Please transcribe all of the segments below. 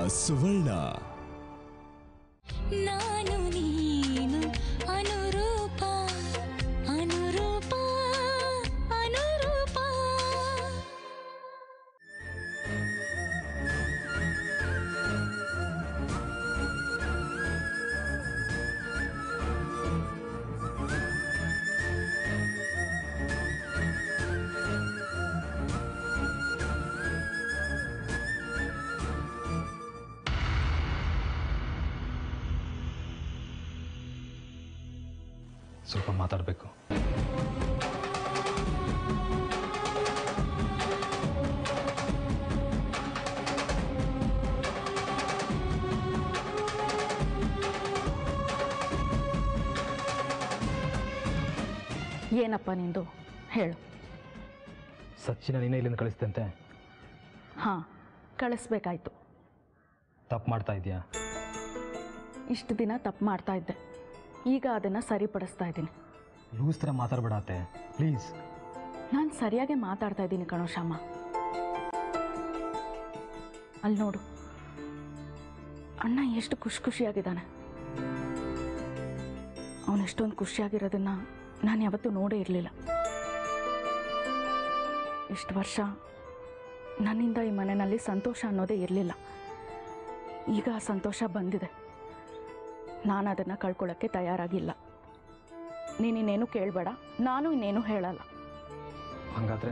ಸುವರ್ಣ ನಾನು ನೀನು ಅನುರೂಪ ಅನುರೂಪ ಅನುರೂಪ ಸ್ವಲ್ಪ ಮಾತಾಡಬೇಕು ಏನಪ್ಪ ನಿಂದು ಹೇಳು ಸಚ್ಚಿನ ನೀನೇ ಇಲ್ಲಿಂದ ಕಳಿಸ್ತಂತೆ ಹಾಂ ಕಳಿಸ್ಬೇಕಾಯ್ತು ತಪ್ಪು ಮಾಡ್ತಾ ಇದೆಯಾ ಇಷ್ಟು ದಿನ ತಪ್ಪು ಮಾಡ್ತಾ ಇದ್ದೆ ಈಗ ಅದನ್ನು ಸರಿಪಡಿಸ್ತಾ ಇದ್ದೀನಿ ಲೂಸ್ ಥರ ಮಾತಾಡ್ಬೇಡತ್ತೆ ಪ್ಲೀಸ್ ನಾನು ಸರಿಯಾಗಿ ಮಾತಾಡ್ತಾ ಇದ್ದೀನಿ ಕಣೋ ಶ್ಯಾಮ ಅಲ್ಲಿ ನೋಡು ಅಣ್ಣ ಎಷ್ಟು ಖುಷಿ ಖುಷಿಯಾಗಿದ್ದಾನೆ ಅವನು ಎಷ್ಟೊಂದು ಖುಷಿಯಾಗಿರೋದನ್ನ ನಾನು ಯಾವತ್ತೂ ನೋಡೇ ಇರಲಿಲ್ಲ ಇಷ್ಟು ವರ್ಷ ನನ್ನಿಂದ ಈ ಮನೆಯಲ್ಲಿ ಸಂತೋಷ ಅನ್ನೋದೇ ಇರಲಿಲ್ಲ ಈಗ ಆ ಸಂತೋಷ ಬಂದಿದೆ ನಾನು ಅದನ್ನು ಕಳ್ಕೊಳ್ಳೋಕ್ಕೆ ತಯಾರಾಗಿಲ್ಲ ನೀನಿನ್ನೇನು ಕೇಳಬೇಡ ನಾನು ಇನ್ನೇನು ಹೇಳಲ್ಲ ಹಂಗಾದ್ರೆ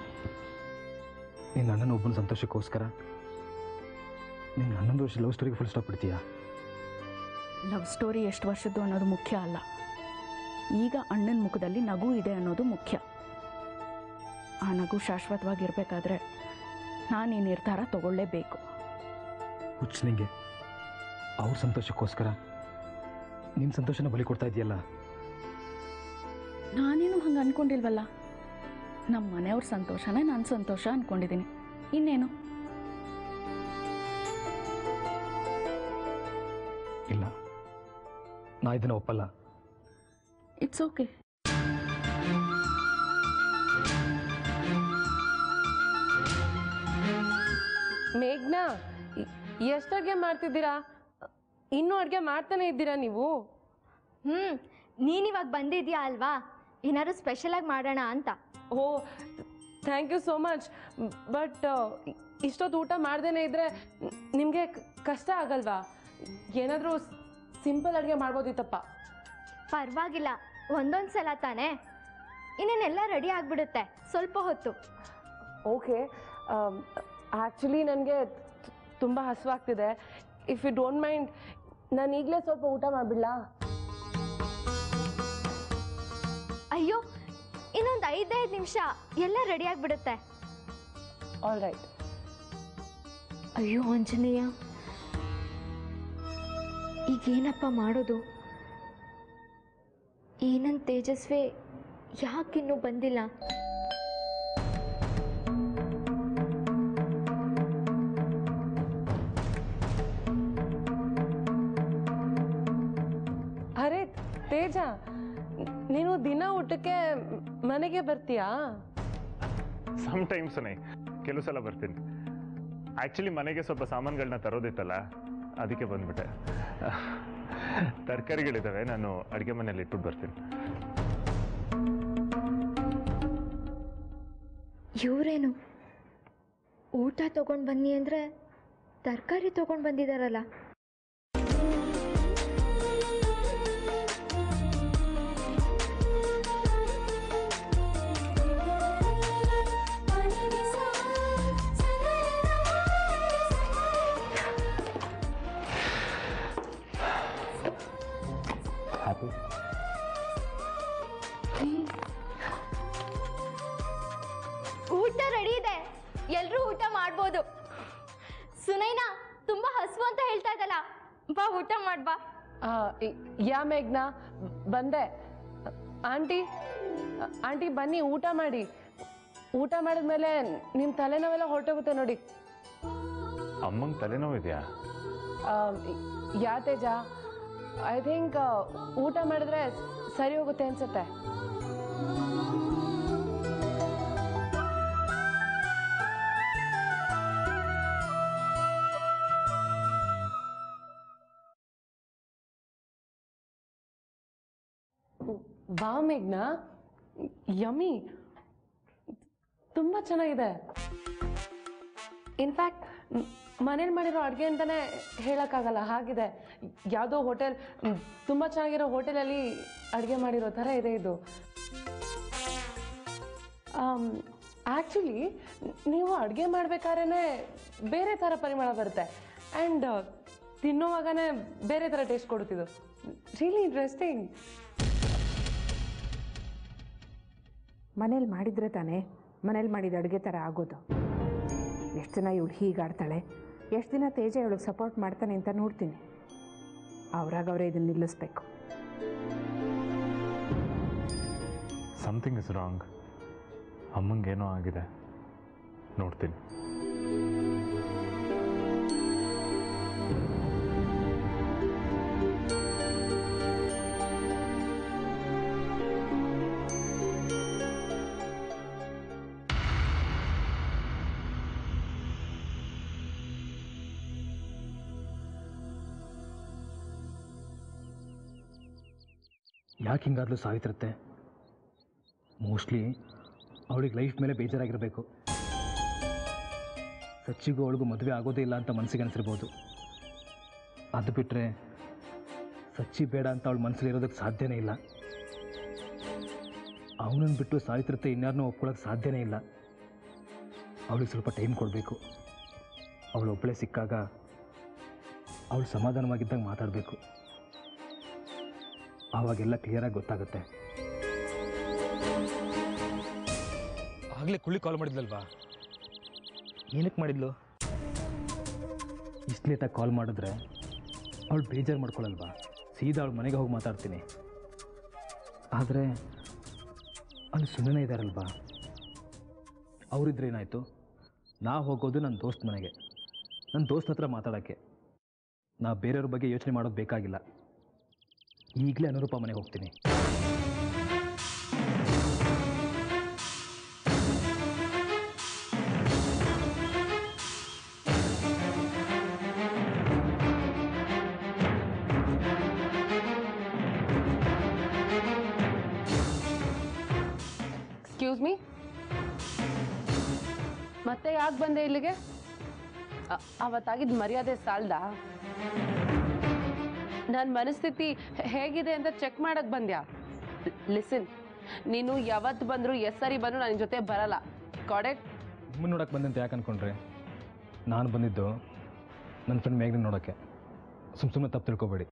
ನೀನು ಅಣ್ಣನ ಒಬ್ಬನ ಸಂತೋಷಕ್ಕೋಸ್ಕರ ನೀನು ಹನ್ನೊಂದು ವರ್ಷ ಲವ್ ಸ್ಟೋರಿಗೆ ಫುಲ್ ಸ್ಟಾಪ್ ಬಿಡ್ತೀಯಾ ಲವ್ ಸ್ಟೋರಿ ಎಷ್ಟು ವರ್ಷದ್ದು ಅನ್ನೋದು ಮುಖ್ಯ ಅಲ್ಲ ಈಗ ಅಣ್ಣನ ಮುಖದಲ್ಲಿ ನಗು ಇದೆ ಅನ್ನೋದು ಮುಖ್ಯ ಆ ನಗು ಶಾಶ್ವತವಾಗಿರಬೇಕಾದ್ರೆ ನಾನು ಈ ನಿರ್ಧಾರ ತಗೊಳ್ಳೇಬೇಕು ಹುಚ್ಚ ನಿಂಗೆ ಅವ್ರ ಸಂತೋಷಕ್ಕೋಸ್ಕರ ನಿನ್ನ ಸಂತೋಷನ ಬಲಿ ಕೊಡ್ತಾ ಇದೆಯಲ್ಲ ನಾನೇನು ಹಂಗೆ ಅನ್ಕೊಂಡಿಲ್ವಲ್ಲ ನಮ್ಮ ಮನೆಯವ್ರ ಸಂತೋಷನೇ ನನ್ನ ಸಂತೋಷ ಅನ್ಕೊಂಡಿದ್ದೀನಿ ಇನ್ನೇನು ಇಲ್ಲ ನಾ ಇದನ್ನ ಒಪ್ಪಲ್ಲ ಇಟ್ಸ್ ಓಕೆ ಮೇಘ್ನಾ ಎಷ್ಟು ಅಡುಗೆ ಮಾಡ್ತಿದ್ದೀರಾ ಇನ್ನೂ ಅಡುಗೆ ಮಾಡ್ತಾನೆ ಇದ್ದೀರಾ ನೀವು ಹ್ಞೂ ನೀನಿವಾಗ ಬಂದಿದ್ಯಾ ಅಲ್ವಾ ಏನಾದ್ರು ಸ್ಪೆಷಲಾಗಿ ಮಾಡೋಣ ಅಂತ oh thank you so much but ಇಷ್ಟೊತ್ತು ಊಟ ಮಾಡ್ದೇನೆ ಇದ್ರೆ ನಿಮಗೆ ಕಷ್ಟ ಆಗಲ್ವಾ ಏನಾದರೂ ಸಿಂಪಲ್ ಅಡುಗೆ ಮಾಡ್ಬೋದಿತ್ತಪ್ಪ ಪರವಾಗಿಲ್ಲ ಒಂದೊಂದು ಸಲ ತಾನೇ ಇನ್ನೇನೆಲ್ಲ ರೆಡಿ ಆಗಿಬಿಡುತ್ತೆ ಸ್ವಲ್ಪ ಹೊತ್ತು ಓಕೆ ಆ್ಯಕ್ಚುಲಿ ನನಗೆ ತುಂಬ ಹಸುವಾಗ್ತಿದೆ ಇಫ್ ಯು ಡೋಂಟ್ ಮೈಂಡ್ ನಾನು ಈಗಲೇ ಸ್ವಲ್ಪ ಊಟ ಮಾಡಿಬಿಡ್ಲಾ ಅಯ್ಯೋ ಇನ್ನೊಂದು ಐದೈದು ನಿಮಿಷ ಎಲ್ಲ ರೆಡಿ ಆಗಿಬಿಡುತ್ತೆ ಆಲ್ ರೈಟ್ ಅಯ್ಯೋ ಆಂಜನೇಯ ಈಗೇನಪ್ಪ ಮಾಡೋದು ಏನಂತ ತೇಜಸ್ವಿ ಯಾಕಿನ್ನೂ ಬಂದಿಲ್ಲ ಅರೆ ತೇಜ ನೀನು ದಿನ ಊಟಕ್ಕೆ ಮನೆಗೆ ಬರ್ತೀಯಾ ಸಮ್ ಟೈಮ್ಸ್ನೇ ಕೆಲವು ಸಲ ಬರ್ತೀನಿ ಆ್ಯಕ್ಚುಲಿ ಮನೆಗೆ ಸ್ವಲ್ಪ ಸಾಮಾನುಗಳನ್ನ ತರೋದಿತ್ತಲ್ಲ ಅದಕ್ಕೆ ಬಂದ್ಬಿಟ್ಟೆ ತರಕಾರಿಗಳಿದ್ದಾವೆ ನಾನು ಅಡುಗೆ ಮನೇಲಿ ಇಟ್ಬಿಟ್ಟು ಬರ್ತೀನಿ ಇವರೇನು ಊಟ ತಗೊಂಡು ಬನ್ನಿ ಅಂದರೆ ತರಕಾರಿ ತಗೊಂಡು ಬಂದಿದ್ದಾರಲ್ಲ ಹ್ಯಾಪಿ ಊಟ ರೆಡಿ ಇದೆ ಎಲ್ಲರೂ ಊಟ ಮಾಡ್ಬೋದು ಸುನೈನಾ ತುಂಬಾ ಹಸು ಅಂತ ಹೇಳ್ತಾ ಇದ್ದಲ್ಲ ಬಾ ಊಟ ಮಾಡ್ಬಾ ಆ, ಇ- ಯಾ ಮೇಘ್ನಾ ಬಂದೆ ಆಂಟಿ ಆಂಟಿ ಬನ್ನಿ ಊಟ ಮಾಡಿ ಊಟ ಮಾಡಿದ್ಮೇಲೆ ನಿಮ್ಮ ತಲೆನೋವೆಲ್ಲ ಹೊರಟೋಗುತ್ತೆ ನೋಡಿ ಅಮ್ಮಂಗೆ ತಲೆನೋವಿದೆಯಾ ಆ, ಯಾ ತೇಜ ಐ ಥಿಂಕ್ ಊಟ ಮಾಡಿದ್ರೆ ಸರಿ ಹೋಗುತ್ತೆ ಅನ್ಸುತ್ತೆ ವಾ ಮೇಘ್ನಾ ಯಮ್ಮಿ ತುಂಬ ಚೆನ್ನಾಗಿದೆ ಇನ್ಫ್ಯಾಕ್ಟ್ ಮನೇಲಿ ಮಾಡಿರೋ ಅಡುಗೆ ಅಂತಲೇ ಹೇಳೋಕ್ಕಾಗಲ್ಲ ಹಾಗಿದೆ ಯಾವುದೋ ಹೋಟೆಲ್ ತುಂಬ ಚೆನ್ನಾಗಿರೋ ಹೋಟೆಲಲ್ಲಿ ಅಡುಗೆ ಮಾಡಿರೋ ಥರ ಇದೆ ಇದು ಆ್ಯಕ್ಚುಲಿ ನೀವು ಅಡುಗೆ ಮಾಡ್ಬೇಕಾದ್ರೆ ಬೇರೆ ಥರ ಪರಿಮಳ ಬರುತ್ತೆ ಆ್ಯಂಡ್ ತಿನ್ನೋವಾಗನೇ ಬೇರೆ ಥರ ಟೇಸ್ಟ್ ಕೊಡುತ್ತಿದ್ದು ರಿಯಲಿ ಇಂಟ್ರೆಸ್ಟಿಂಗ್ ಮನೇಲಿ ಮಾಡಿದರೆ ತಾನೇ ಮನೇಲಿ ಮಾಡಿದ ಅಡುಗೆ ಥರ ಆಗೋದು ಎಷ್ಟು ದಿನ ಇವಳು ಹೀಗಾಡ್ತಾಳೆ ಎಷ್ಟು ದಿನ ತೇಜ ಇವಳಿಗೆ ಸಪೋರ್ಟ್ ಮಾಡ್ತಾನೆ ಅಂತ ನೋಡ್ತೀನಿ ಅವ್ರಾಗ ಅವರೇ ಇದನ್ನು ನಿಲ್ಲಿಸ್ಬೇಕು ಸಮಥಿಂಗ್ ಇಸ್ ರಾಂಗ್ ಅಮ್ಮಂಗೇನೋ ಆಗಿದೆ ನೋಡ್ತೀನಿ ಯಾಕೆ ಹಿಂಗಾದ್ಲು ಸಾವಿತ್ರತ್ತೆ ಮೋಸ್ಟ್ಲಿ ಅವಳಿಗೆ ಲೈಫ್ ಮೇಲೆ ಬೇಜಾರಾಗಿರಬೇಕು ಸಚ್ಚಿಗೂ ಅವಳಿಗೂ ಮದುವೆ ಆಗೋದೇ ಇಲ್ಲ ಅಂತ ಮನಸ್ಸಿಗೆ ಅನಿಸಿರ್ಬೋದು ಅದು ಬಿಟ್ಟರೆ ಸಚ್ಚಿ ಬೇಡ ಅಂತ ಅವಳ ಮನಸ್ಸಲ್ಲಿ ಇರೋದಕ್ಕೆ ಸಾಧ್ಯನೇ ಇಲ್ಲ ಅವನನ್ನು ಬಿಟ್ಟು ಸಾವಿತ್ರತೆ ಇನ್ಯಾರನ್ನೂ ಒಪ್ಕೊಳ್ಳೋಕೆ ಸಾಧ್ಯನೇ ಇಲ್ಲ ಅವಳಿಗೆ ಸ್ವಲ್ಪ ಟೈಮ್ ಕೊಡಬೇಕು ಅವಳು ಒಬ್ಬಳೇ ಸಿಕ್ಕಾಗ ಅವಳು ಸಮಾಧಾನವಾಗಿದ್ದಾಗ ಮಾತಾಡಬೇಕು ಆವಾಗೆಲ್ಲ ಕ್ಲಿಯರಾಗಿ ಗೊತ್ತಾಗುತ್ತೆ ಆಗಲೇ ಕುಳ್ಳಿ ಕಾಲ್ ಮಾಡಿದ್ಲಲ್ವಾ ಏನಕ್ಕೆ ಮಾಡಿದ್ಲು ಇಷ್ಟು ಲೇಟಾಗಿ ಕಾಲ್ ಮಾಡಿದ್ರೆ ಅವಳು ಬೇಜಾರು ಮಾಡ್ಕೊಳ್ಳಲ್ವಾ ಸೀದಾ ಅವಳ ಮನೆಗೆ ಹೋಗಿ ಮಾತಾಡ್ತೀನಿ ಆದರೆ ಅಲ್ಲಿ ಸುಮ್ಮನೆ ಇದ್ದಾರಲ್ವಾ ಅವರಿದ್ರೆ ಏನಾಯಿತು ನಾ ಹೋಗೋದು ನನ್ನ ದೋಸ್ತ್ ಮನೆಗೆ ನನ್ನ ದೋಸ್ತ್ ಹತ್ರ ಮಾತಾಡೋಕ್ಕೆ ನಾ ಬೇರೆಯವ್ರ ಬಗ್ಗೆ ಯೋಚನೆ ಮಾಡೋದು ಬೇಕಾಗಿಲ್ಲ ಈಗಲೇ ಅನುರೂಪ ಮನೆಗೆ ಹೋಗ್ತೀನಿ ಎಕ್ಸ್ಕ್ಯೂಸ್ ಮೀ ಮತ್ತೆ ಯಾಕೆ ಬಂದೆ ಇಲ್ಲಿಗೆ ಅ- ಅವತ್ತಾಗಿದ್ದ ಮರ್ಯಾದೆ ಸಾಲ್ದ ನನ್ನ ಮನಸ್ಥಿತಿ ಹೆ- ಹೇಗಿದೆ ಅಂತ ಚೆಕ್ ಮಾಡಕ್ ಬಂದ್ಯಾ ಲಿಸನ್ ನೀನು ಯಾವತ್ತು ಬಂದ್ರು ಎಸ್ ಸರಿ ಬಂದ್ರು ನನ್ನ ಜೊತೆ ಬರಲ್ಲ ಕರೆಕ್ಟ್ ನಿಮ್ಮನ್ನು ನೋಡೋಕೆ ಬಂದಂತೆ ಯಾಕೆ ಅನ್ಕೊಂಡ್ರೆ ನಾನು ಬಂದಿದ್ದು ನನ್ನ ಫ್ರೆಂಡ್ ಮೇಘ್ನ ನೋಡೋಕ್ಕೆ ಸುಮ್ಮ ಸುಮ್ಮನೆ ತಪ್ಪು ತಿಳ್ಕೊಬೇಡಿ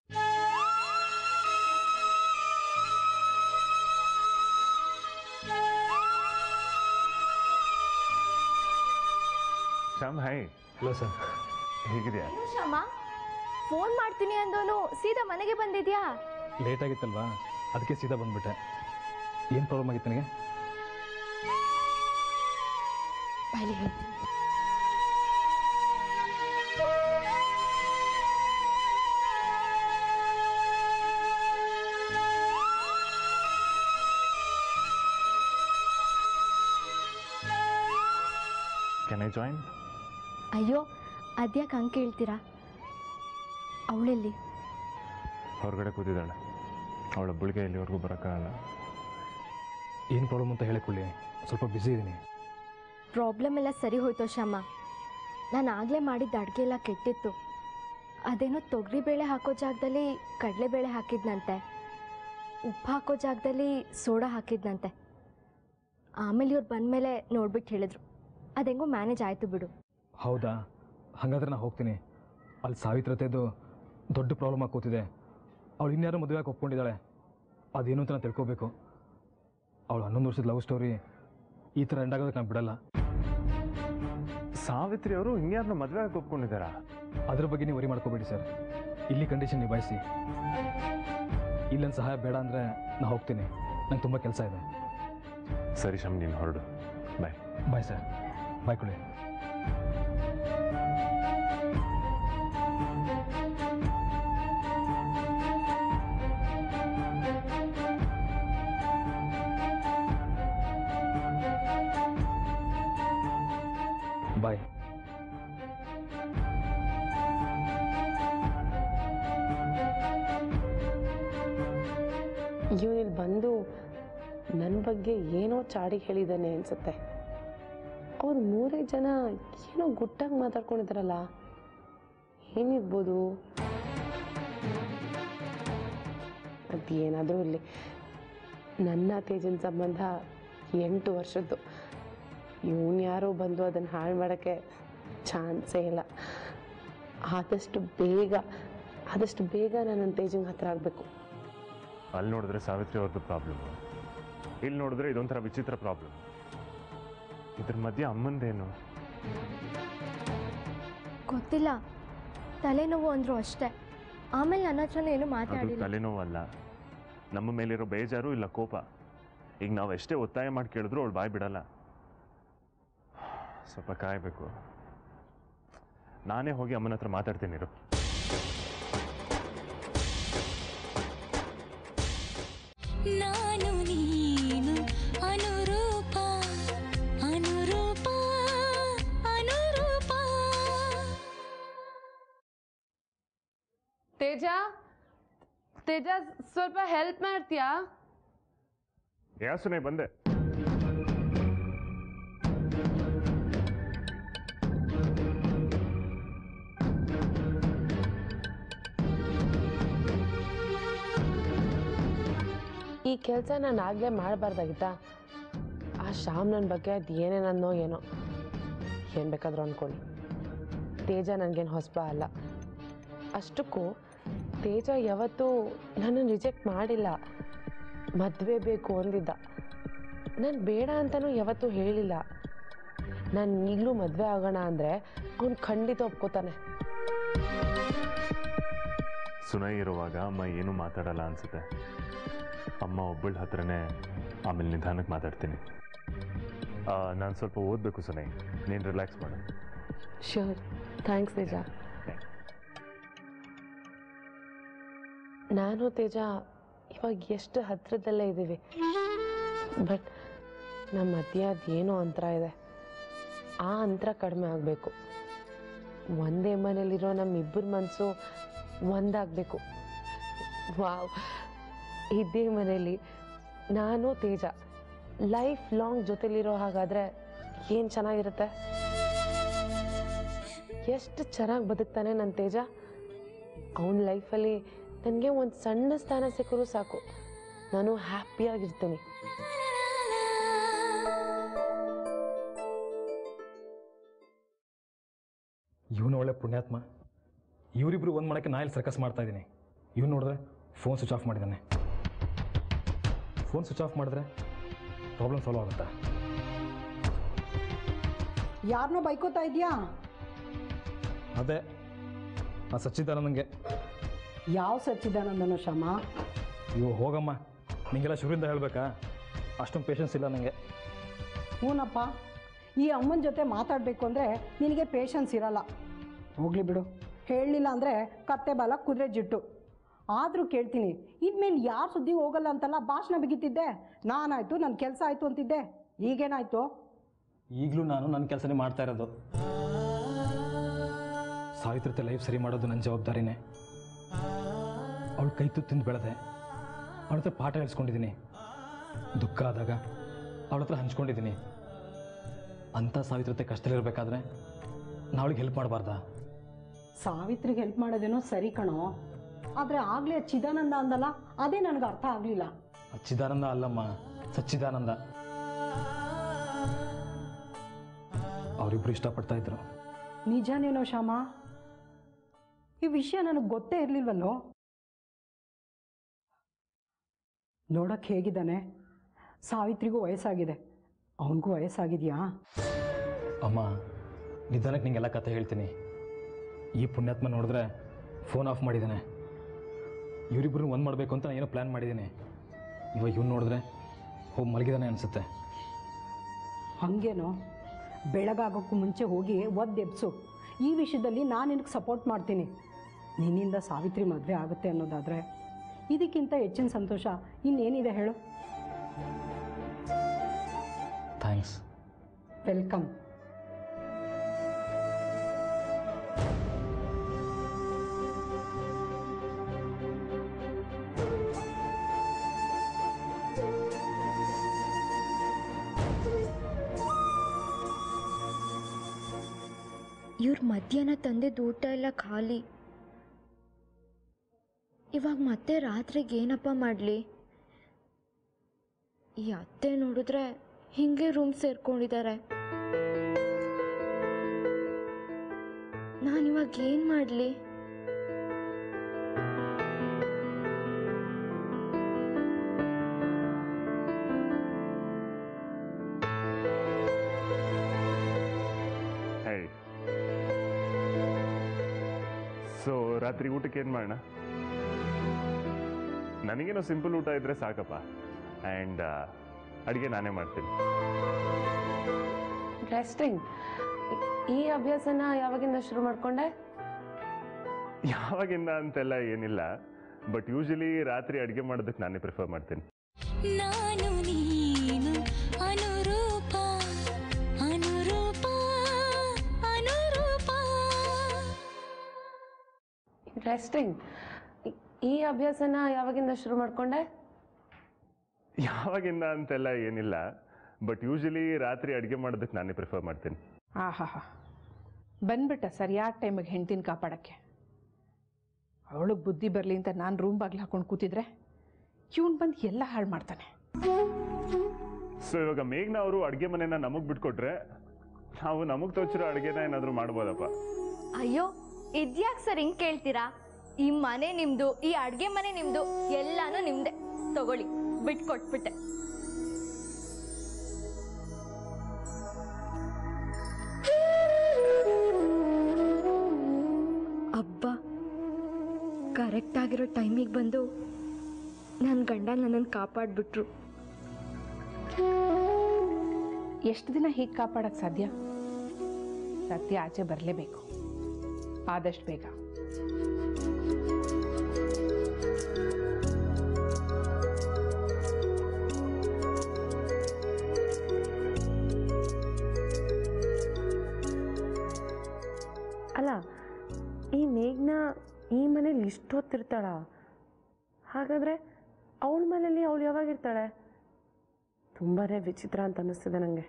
ಶ್ಯಾಮ್ ಹಾಯ್ ಹಲೋ ಸರ್ ಹೇಗಿದೆಯಾ ಏನು ಶ್ಯಾಮ ಫೋನ್ ಮಾಡ್ತೀನಿ ಅಂದೋನು ಸೀದಾ ಮನೆಗೆ ಬಂದಿದ್ಯಾ ಲೇಟ್ ಆಗಿತ್ತಲ್ವಾ ಅದಕ್ಕೆ ಸೀದಾ ಬಂದ್ಬಿಟ್ಟೆ ಏನು ಪ್ರಾಬ್ಲಮ್ ಆಗಿತ್ತು ನನಗೆ ಬಾಯ್ಲಿ ಹೇಳ್ತೀನಿ ಕೆನ್ ಐ ಜಾಯಿನ್ ಅಯ್ಯೋ ಅದ್ಯಾಕೆ ಹಂಗೆ ಕೇಳ್ತೀರಾ ಅವಳೆಲ್ಲಿ ಹೊರಗಡೆ ಕೂತಿದ್ದಾಳೆ ಅವಳ ಬುಳಿಗೆ ಇಲ್ಲಿವರೆಗೂ ಬರೋಕ್ಕಾಗಲ್ಲ ಏನು ಪ್ರಾಬ್ಲಮ್ ಅಂತ ಹೇಳಿಕೊಳ್ಳಿ ಸ್ವಲ್ಪ ಬ್ಯುಸಿ ಇದ್ದೀನಿ ಪ್ರಾಬ್ಲಮ್ ಎಲ್ಲ ಸರಿ ಹೋಯ್ತು ಶ್ಯಾಮ ನಾನು ಆಗಲೇ ಮಾಡಿದ್ದ ಅಡುಗೆ ಎಲ್ಲ ಕೆಟ್ಟಿತ್ತು ಅದೇನೋ ತೊಗರಿಬೇಳೆ ಹಾಕೋ ಜಾಗದಲ್ಲಿ ಕಡಲೆಬೇಳೆ ಹಾಕಿದ್ನಂತೆ ಉಪ್ಪು ಹಾಕೋ ಜಾಗದಲ್ಲಿ ಸೋಡಾ ಹಾಕಿದ್ನಂತೆ ಆಮೇಲೆ ಇವ್ರು ಬಂದಮೇಲೆ ನೋಡ್ಬಿಟ್ಟು ಹೇಳಿದ್ರು ಅದೆಂಗೋ ಮ್ಯಾನೇಜ್ ಆಯಿತು ಬಿಡು ಹೌದಾ ಹಾಗಾದ್ರೆ ನಾನು ಹೋಗ್ತೀನಿ ಅಲ್ಲಿ ಸಾವಿತ್ರತೆದು ದೊಡ್ಡ ಪ್ರಾಬ್ಲಮ್ ಆಗಿ ಕೂತಿದೆ ಅವಳು ಇನ್ಯಾರೋ ಮದುವೆ ಆಗಿ ಒಪ್ಕೊಂಡಿದ್ದಾಳೆ ಅದೇನು ಅಂತ ನಾನು ತಿಳ್ಕೊಬೇಕು ಅವಳು ಹನ್ನೊಂದು ವರ್ಷದ ಲವ್ ಸ್ಟೋರಿ ಈ ಥರ ಎಂಡ್ ಆಗೋದಕ್ಕೆ ನಾನು ಬಿಡಲ್ಲ ಸಾವಿತ್ರಿ ಅವರು ಇನ್ಯಾರನ್ನ ಮದುವೆ ಆಗಿ ಒಪ್ಕೊಂಡಿದ್ದಾರಾ ಅದ್ರ ಬಗ್ಗೆ ನೀವು ವರಿ ಮಾಡ್ಕೋಬೇಡಿ ಸರ್ ಇಲ್ಲಿ ಕಂಡೀಷನ್ ನಿಭಾಯಿಸಿ ಇಲ್ಲೊಂದು ಸಹಾಯ ಬೇಡ ಅಂದರೆ ನಾನು ಹೋಗ್ತೀನಿ ನಂಗೆ ತುಂಬ ಕೆಲಸ ಇದೆ ಸರಿ ಶಮ್ ನೀನು ಹೊರಡು ಬಾಯ್ ಬಾಯ್ ಸರ್ ಬಾಯ್ ಕುಳಿ ಬಾಯ್ ಇವನಿಲ್ಲಿ ಬಂದು ನನ್ನ ಬಗ್ಗೆ ಏನೋ ಚಾಡಿ ಹೇಳಿದ್ದಾನೆ ಅನ್ಸುತ್ತೆ ಅವ್ರು ಮೂರೇ ಜನ ಏನೋ ಗುಟ್ಟಾಗಿ ಮಾತಾಡ್ಕೊಂಡಿದ್ದಾರಲ್ಲ ಏನಿರ್ಬೋದು ಅದೇನಾದರೂ ಇರಲಿ ನನ್ನ ತೇಜನ್ ಸಂಬಂಧ ಎಂಟು ವರ್ಷದ್ದು ಇವನು ಯಾರೋ ಬಂದು ಅದನ್ನು ಹಾಳು ಮಾಡೋಕ್ಕೆ ಚಾನ್ಸೇ ಇಲ್ಲ ಆದಷ್ಟು ಬೇಗ ಆದಷ್ಟು ಬೇಗ ನಾನು ನನ್ನ ತೇಜಂಗೆ ಹತ್ರ ಆಗಬೇಕು ಅಲ್ಲಿ ನೋಡಿದ್ರೆ ಸಾವಿತ್ರಿ ಅವ್ರದ್ದು ಪ್ರಾಬ್ಲಮ್ ಇಲ್ಲಿ ನೋಡಿದ್ರೆ ಇದೊಂಥರ ವಿಚಿತ್ರ ಪ್ರಾಬ್ಲಮ್ ಇದ್ರ ಮಧ್ಯೆ ಅಮ್ಮಂದೇನು ಗೊತ್ತಿಲ್ಲ ತಲೆನೋವು ಅಂದರು ಅಷ್ಟೇ ಆಮೇಲೆ ನನ್ನ ಹತ್ರನೂ ಏನು ಅದು ಮಾತಾಡಿಲ್ಲ ತಲೆನೋವಲ್ಲ ನಮ್ಮ ಮೇಲಿರೋ ಬೇಜಾರು ಇಲ್ಲ ಕೋಪ ಈಗ ನಾವು ಎಷ್ಟೇ ಒತ್ತಾಯ ಮಾಡಿ ಕೇಳಿದ್ರು ಅವಳು ಬಾಯ್ ಬಿಡಲ್ಲ ಸ್ವಲ್ಪ ಕಾಯಬೇಕು ನಾನೇ ಹೋಗಿ ಅಮ್ಮನ ಹತ್ರ ಮಾತಾಡ್ತೀನಿ ಇರು ನಾನು ನೀನು ಅನುರೂಪ ಅನುರೂಪ ಅನುರೂಪ ತೇಜ ತೇಜ ಸ್ವಲ್ಪ ಹೆಲ್ಪ್ ಮಾಡ್ತೀಯಾ ಯಾಸುನೆ ಬಂದೆ ಈ ಕೆಲಸ ನಾನು ಆಗಲೇ ಮಾಡಬಾರ್ದಾಗಿತ್ತಾ ಆ ಶ್ಯಾಮ್ ನನ್ನ ಬಗ್ಗೆ ಅದು ಏನೇನನ್ನೋ ಏನೋ ಏನು ಬೇಕಾದರೂ ಅಂದ್ಕೊಳ್ಳಿ ತೇಜ ನನಗೇನು ಹೊಸಬ ಅಲ್ಲ ಅಷ್ಟಕ್ಕೂ ತೇಜ ಯಾವತ್ತೂ ನನ್ನನ್ನು ರಿಜೆಕ್ಟ್ ಮಾಡಿಲ್ಲ ಮದುವೆ ಬೇಕು ಅಂದಿದ್ದ ನಾನು ಬೇಡ ಅಂತಲೂ ಯಾವತ್ತೂ ಹೇಳಿಲ್ಲ ನಾನು ಈಗಲೂ ಮದುವೆ ಆಗೋಣ ಅಂದರೆ ಅವ್ನು ಖಂಡಿತ ಒಪ್ಕೋತಾನೆ ಸುನೈ ಇರುವಾಗ ಅಮ್ಮ ಏನೂ ಮಾತಾಡಲ್ಲ ಅನ್ಸುತ್ತೆ ಅಮ್ಮ ಒಬ್ಬಳ ಹತ್ರನೇ ಆಮೇಲೆ ನಿಧಾನಕ್ಕೆ ಮಾತಾಡ್ತೀನಿ ನಾನು ಸ್ವಲ್ಪ ಓದಬೇಕು ಸುನೈ ನೀನು ರಿಲ್ಯಾಕ್ಸ್ ಮಾಡು ಶ್ಯೂರ್ ಥ್ಯಾಂಕ್ಸ್ ತೇಜ ನಾನು ತೇಜ ಇವಾಗ ಎಷ್ಟು ಹತ್ರದಲ್ಲೇ ಇದ್ದೀವಿ ಬಟ್ ನಮ್ಮ ಮಧ್ಯೆ ಅದೇನೋ ಅಂತರ ಇದೆ ಆ ಅಂತರ ಕಡಿಮೆ ಆಗಬೇಕು ಒಂದೇ ಮನೇಲಿರೋ ನಮ್ಮಿಬ್ಬರ ಮನಸ್ಸು ಒಂದಾಗಬೇಕು ವಾವ್ ಇದೇ ಮನೇಲಿ ನಾನು ತೇಜ ಲೈಫ್ ಲಾಂಗ್ ಜೊತೆಲಿರೋ ಹಾಗಾದರೆ ಏನು ಚೆನ್ನಾಗಿರುತ್ತೆ ಎಷ್ಟು ಚೆನ್ನಾಗಿ ಬದುಕ್ತಾನೆ ನನ್ನ ತೇಜ ಅವನ ಲೈಫಲ್ಲಿ ನನಗೆ ಒಂದು ಸಣ್ಣ ಸ್ಥಾನ ಸಿಕ್ಕರೂ ಸಾಕು ನಾನು ಹ್ಯಾಪಿಯಾಗಿರ್ತೀನಿ ಇವನು ಒಳ್ಳೆ ಪುಣ್ಯಾತ್ಮ ಇವರಿಬ್ರು ಒಂದು ಮಾಡೋಕ್ಕೆ ನಾ ಇಲ್ಲಿ ಸರ್ಕಸ್ ಮಾಡ್ತಾ ಇದ್ದೀನಿ ಇವ್ನು ನೋಡಿದ್ರೆ ಫೋನ್ ಸ್ವಿಚ್ ಆಫ್ ಮಾಡಿದ್ದಾನೆ ಫೋನ್ ಸ್ವಿಚ್ ಆಫ್ ಮಾಡಿದ್ರೆ ಪ್ರಾಬ್ಲಮ್ ಸಾಲ್ವ್ ಆಗುತ್ತಾ ಯಾರನ್ನೋ ಬೈಕೋತಾ ಇದೆಯಾ ಅದೇ ಆ ಸಚ್ಚಿದಾನಂದಂಗೆ ಯಾವ ಸಚ್ಚಿದಾನಂದನೋ ಶ್ರಮ ಇವು ಹೋಗಮ್ಮ ನಿಂಗೆಲ್ಲ ಶುರುವಿಂದ ಹೇಳಬೇಕಾ ಅಷ್ಟೊಂದು ಪೇಷನ್ಸ್ ಇಲ್ಲ ನನಗೆ ಹ್ಞೂನಪ್ಪ ಈ ಅಮ್ಮನ ಜೊತೆ ಮಾತಾಡಬೇಕು ಅಂದರೆ ನಿನಗೆ ಪೇಷನ್ಸ್ ಇರಲ್ಲ ಹೋಗ್ಲಿ ಬಿಡು ಹೇಳಲಿಲ್ಲ ಅಂದರೆ ಕತ್ತೆ ಬಾಲ ಕುದುರೆ ಜಿಟ್ಟು ಆದರೂ ಕೇಳ್ತೀನಿ ಇನ್ಮೇಲೆ ಯಾರು ಸುದ್ದಿ ಹೋಗಲ್ಲ ಅಂತಲ್ಲ ಭಾಷಣ ಬಿಗಿತಿದ್ದೆ ನಾನಾಯಿತು ನನ್ನ ಕೆಲಸ ಆಯಿತು ಅಂತಿದ್ದೆ ಈಗೇನಾಯಿತು ಈಗಲೂ ನಾನು ನನ್ನ ಕೆಲಸನೇ ಮಾಡ್ತಾ ಇರೋದು ಸಾವಿತ್ರತೆ ಲೈಫ್ ಸರಿ ಮಾಡೋದು ನನ್ನ ಜವಾಬ್ದಾರಿನೇ ಅವಳು ಕೈ ತುತ್ತು ತಿಂದು ಬೆಳೆದೆ ಅವಳ ಹತ್ರ ಪಾಠ ಹೇಳ್ಸ್ಕೊಂಡಿದ್ದೀನಿ ದುಃಖ ಆದಾಗ ಅವಳ ಹತ್ರ ಹಂಚ್ಕೊಂಡಿದ್ದೀನಿ ಅಂಥ ಸಾವಿತ್ರತೆ ಕಷ್ಟದಲ್ಲಿರಬೇಕಾದ್ರೆ ನಾ ಅವಳಿಗೆ ಹೆಲ್ಪ್ ಮಾಡಬಾರ್ದಾ ಸಾವಿತ್ರಿಗೆ ಹೆಲ್ಪ್ ಮಾಡೋದೇನೋ ಸರಿ ಕಣೋ ಆದರೆ ಆಗಲೇ ಚಿದಾನಂದ ಅಂದಲ್ಲ ಅದೇ ನನಗೆ ಅರ್ಥ ಆಗಲಿಲ್ಲ ಚಿದಾನಂದ ಅಲ್ಲಮ್ಮ ಸಚ್ಚಿದಾನಂದ ಅವರಿಬ್ರು ಇಷ್ಟಪಡ್ತಾ ಇದ್ರು ನಿಜನೇನೋ ಶ್ಯಾಮ ಈ ವಿಷಯ ನನಗೆ ಗೊತ್ತೇ ಇರಲಿಲ್ವಲ್ಲೋ ನೋಡಕ್ಕೆ ಹೇಗಿದ್ದಾನೆ ಸಾವಿತ್ರಿಗೂ ವಯಸ್ಸಾಗಿದೆ ಅವನಿಗೂ ವಯಸ್ಸಾಗಿದೆಯಾ ಅಮ್ಮ ನಿಧಾನಕ್ಕೆ ನಿಂಗೆಲ್ಲ ಕತೆ ಹೇಳ್ತೀನಿ ಈ ಪುಣ್ಯಾತ್ಮ ನೋಡಿದ್ರೆ ಫೋನ್ ಆಫ್ ಮಾಡಿದ್ದಾನೆ ಇವರಿಬ್ಬರು ಒಂದು ಮಾಡಬೇಕು ಅಂತ ಏನೋ ಪ್ಲ್ಯಾನ್ ಮಾಡಿದ್ದೀನಿ ಇವಾಗ ಇವ್ನು ನೋಡಿದ್ರೆ ಹೋಗಿ ಮಲಗಿದಾನೆ ಅನಿಸುತ್ತೆ ಹಾಗೇನೋ ಬೆಳಗಾಗೋಕ್ಕೂ ಮುಂಚೆ ಹೋಗಿ ಒದ್ದೆಬ್ಸು ಈ ವಿಷಯದಲ್ಲಿ ನಾನು ನಿನಗೆ ಸಪೋರ್ಟ್ ಮಾಡ್ತೀನಿ ನಿನ್ನಿಂದ ಸಾವಿತ್ರಿ ಮದುವೆ ಆಗುತ್ತೆ ಅನ್ನೋದಾದರೆ ಇದಕ್ಕಿಂತ ಹೆಚ್ಚಿನ ಸಂತೋಷ ಇನ್ನೇನಿದೆ ಹೇಳು ಥ್ಯಾಂಕ್ಸ್ ವೆಲ್ಕಮ್ ಇವ್ರ ಮಧ್ಯಾಹ್ನ ತಂದಿದ್ದ ಊಟ ಎಲ್ಲ ಖಾಲಿ ಇವಾಗ ಮತ್ತೆ ರಾತ್ರಿಗೆ ಏನಪ್ಪ ಮಾಡಲಿ ಈ ಅತ್ತೆ ನೋಡಿದ್ರೆ ಹಿಂಗೆ ರೂಮ್ ಸೇರ್ಕೊಂಡಿದ್ದಾರೆ ನಾನಿವಾಗ ಏನು ಮಾಡಲಿ ಹೇ ಸೊ ರಾತ್ರಿ ಊಟಕ್ಕೆ ಏನು ಮಾಡೋಣ ನನಗೇನೋ ಸಿಂಪಲ್ ಊಟ ಇದ್ರೆ ಸಾಕಪ್ಪ ಆ್ಯಂಡ್ ಅಡುಗೆ ನಾನೇ ಮಾಡ್ತೀನಿ ಇಂಟ್ರೆಸ್ಟಿಂಗ್ ಈ ಅಭ್ಯಾಸನ ಯಾವಾಗಿಂದ ಶುರು ಮಾಡ್ಕೊಂಡೆ ಯಾವಾಗಿಂದ ಅಂತೆಲ್ಲ ಏನಿಲ್ಲ ಬಟ್ ಯೂಶಲಿ ರಾತ್ರಿ ಅಡುಗೆ ಮಾಡೋದಕ್ಕೆ ನಾನೇ ಪ್ರಿಫರ್ ಮಾಡ್ತೀನಿ ನಾನು ನೀನು ಅನುರೂಪ ಅನುರೂಪ ಅನುರೂಪ ಇಂಟ್ರೆಸ್ಟಿಂಗ್ ಈ ಅಭ್ಯಾಸನ ಯಾವಾಗಿಂದ ಶುರು ಮಾಡ್ಕೊಂಡೆ ಯಾವಾಗಿಂದ ಅಂತೆಲ್ಲ ಏನಿಲ್ಲ ಬಟ್ ಯೂಶಲಿ ರಾತ್ರಿ ಅಡುಗೆ ಮಾಡೋದಕ್ಕೆ ನಾನೇ ಪ್ರಿಫರ್ ಮಾಡ್ತೀನಿ ಆಹಾಹಾ ಬಂದ್ಬಿಟ್ಟ ಸರಿಯಾದ ಟೈಮಿಗೆ ಹೆಂಡ್ತಿನ ಕಾಪಾಡೋಕ್ಕೆ ಅವಳಿಗೆ ಬುದ್ಧಿ ಬರಲಿ ಅಂತ ನಾನು ರೂಮ್ ಬಾಗಿಲು ಹಾಕೊಂಡು ಕೂತಿದ್ರೆ ಇವನು ಬಂದು ಎಲ್ಲ ಹಾಳು ಮಾಡ್ತಾನೆ ಸೊ ಇವಾಗ ಮೇಘ್ನ ಅವರು ಅಡುಗೆ ಮನೆನ ನಮಗೆ ಬಿಟ್ಕೊಟ್ರೆ ನಾವು ನಮಗೆ ತೋಚಿರೋ ಅಡುಗೆನ ಏನಾದರೂ ಮಾಡ್ಬೋದಪ್ಪ ಅಯ್ಯೋ ಇದ್ಯಾಕೆ ಸರ್ ಹಿಂಗೆ ಕೇಳ್ತೀರಾ ಈ ಮನೆ ನಿಮ್ದು ಈ ಅಡುಗೆ ಮನೆ ನಿಮ್ದು ಎಲ್ಲಾನು ನಿಮ್ದೆ ತಗೊಳ್ಳಿ ಬಿಟ್ಕೊಟ್ಬಿಟ್ಟೆ ಅಬ್ಬ ಕರೆಕ್ಟ್ ಆಗಿರೋ ಟೈಮಿಗೆ ಬಂದು ನನ್ನ ಗಂಡ ನನ್ನನ್ನು ಕಾಪಾಡಿಬಿಟ್ರು ಎಷ್ಟು ದಿನ ಹೀಗೆ ಕಾಪಾಡೋಕ್ಕೆ ಸಾಧ್ಯ ಸತ್ಯ ಆಚೆ ಬರಲೇಬೇಕು ಆದಷ್ಟು ಬೇಗ ಅಲ್ಲ ಈ ಮೇಘ್ನ ಈ ಮನೇಲಿ ಇಷ್ಟೊತ್ತಿರ್ತಾಳ ಹಾಗಾದರೆ ಅವಳ ಮನೇಲಿ ಅವಳು ಯಾವಾಗಿರ್ತಾಳೆ ತುಂಬಾ ವಿಚಿತ್ರ ಅಂತ ಅನ್ನಿಸ್ತಿದೆ ನನಗೆ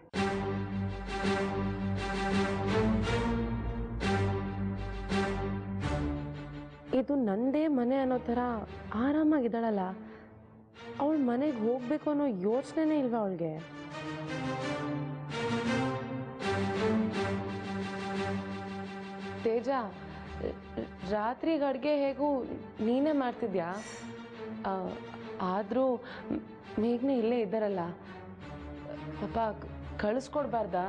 ಇದು ನಂದೇ ಮನೆ ಅನ್ನೋ ಥರ ಆರಾಮಾಗಿದ್ದಾಳಲ್ಲ ಅವಳ ಮನೆಗೆ ಹೋಗ್ಬೇಕು ಅನ್ನೋ ಯೋಚನೆನೇ ಇಲ್ವಾ ಅವಳಿಗೆ ತೇಜ ರಾತ್ರಿಗೆ ಅಡುಗೆ ಹೇಗೂ ನೀನೇ ಮಾಡ್ತಿದ್ಯಾ ಆದರೂ ಮೇಘ್ನೆ ಇಲ್ಲೇ ಇದ್ದಾರಲ್ಲ ಪಾಪ ಕಳಿಸ್ಕೊಡ್ಬಾರ್ದಾ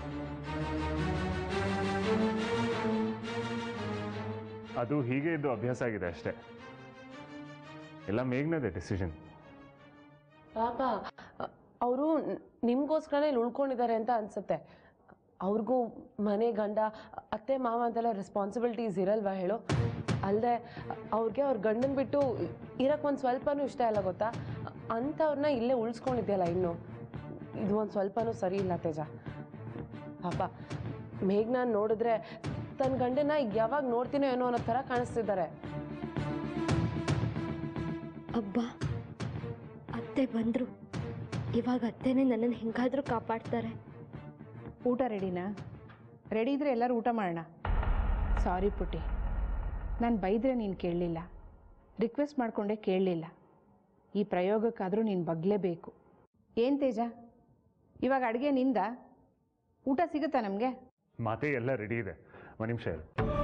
ಅದು ಹೀಗೆ ಇದ್ದು ಅಭ್ಯಾಸ ಆಗಿದೆ ಅಷ್ಟೇ ಎಲ್ಲ ಮೇಘ್ನದೇ ಡಿಸಿಷನ್ ಪಾಪ ಅವರು ನಿಮಗೋಸ್ಕರನೇ ಇಲ್ಲಿ ಉಳ್ಕೊಂಡಿದ್ದಾರೆ ಅಂತ ಅನ್ಸುತ್ತೆ ಅವ್ರಿಗೂ ಮನೆ ಗಂಡ ಅತ್ತೆ ಮಾವ ಅಂತೆಲ್ಲ ರೆಸ್ಪಾನ್ಸಿಬಿಲಿಟೀಸ್ ಇರಲ್ವಾ ಹೇಳು ಅಲ್ಲದೆ ಅವ್ರಿಗೆ ಅವ್ರ ಗಂಡನ ಬಿಟ್ಟು ಇರಕ್ಕೆ ಒಂದು ಸ್ವಲ್ಪನೂ ಇಷ್ಟ ಇಲ್ಲ ಗೊತ್ತಾ ಅಂಥವ್ರನ್ನ ಇಲ್ಲೇ ಉಳಿಸ್ಕೊಂಡಿದ್ಯಲ್ಲ ಇನ್ನು ಇದು ಒಂದು ಸ್ವಲ್ಪನೂ ಸರಿ ಇಲ್ಲ ತೇಜ ಪಾಪ ಮೇಘ್ನ ನೋಡಿದ್ರೆ ತನ್ನ ಗಂಡನ ಯಾವಾಗ ನೋಡ್ತೀನೋ ಏನೋ ಅನ್ನೋ ಥರ ಕಾಣಿಸ್ತಿದ್ದಾರೆ ಅಬ್ಬಾ ಅತ್ತೆ ಬಂದರು ಇವಾಗ ಅತ್ತೆನೇ ನನ್ನನ್ನು ಹೆಂಗಾದರೂ ಕಾಪಾಡ್ತಾರೆ ಊಟ ರೆಡಿನಾ ರೆಡಿ ಇದ್ರೆ ಎಲ್ಲರೂ ಊಟ ಮಾಡೋಣ ಸಾರಿ ಪುಟ್ಟಿ ನಾನು ಬೈದ್ರೆ ನೀನು ಕೇಳಲಿಲ್ಲ ರಿಕ್ವೆಸ್ಟ್ ಮಾಡಿಕೊಂಡೆ ಕೇಳಲಿಲ್ಲ ಈ ಪ್ರಯೋಗಕ್ಕಾದರೂ ನೀನು ಬಗ್ಲೇಬೇಕು ಏನು ತೇಜ ಇವಾಗ ಅಡುಗೆ ನಿಂದ ಊಟ ಸಿಗುತ್ತಾ ನಮಗೆ ಮಾತೆ ಎಲ್ಲ ರೆಡಿ ಇದೆ ಒಂದು ನಿಮಿಷ ಇರು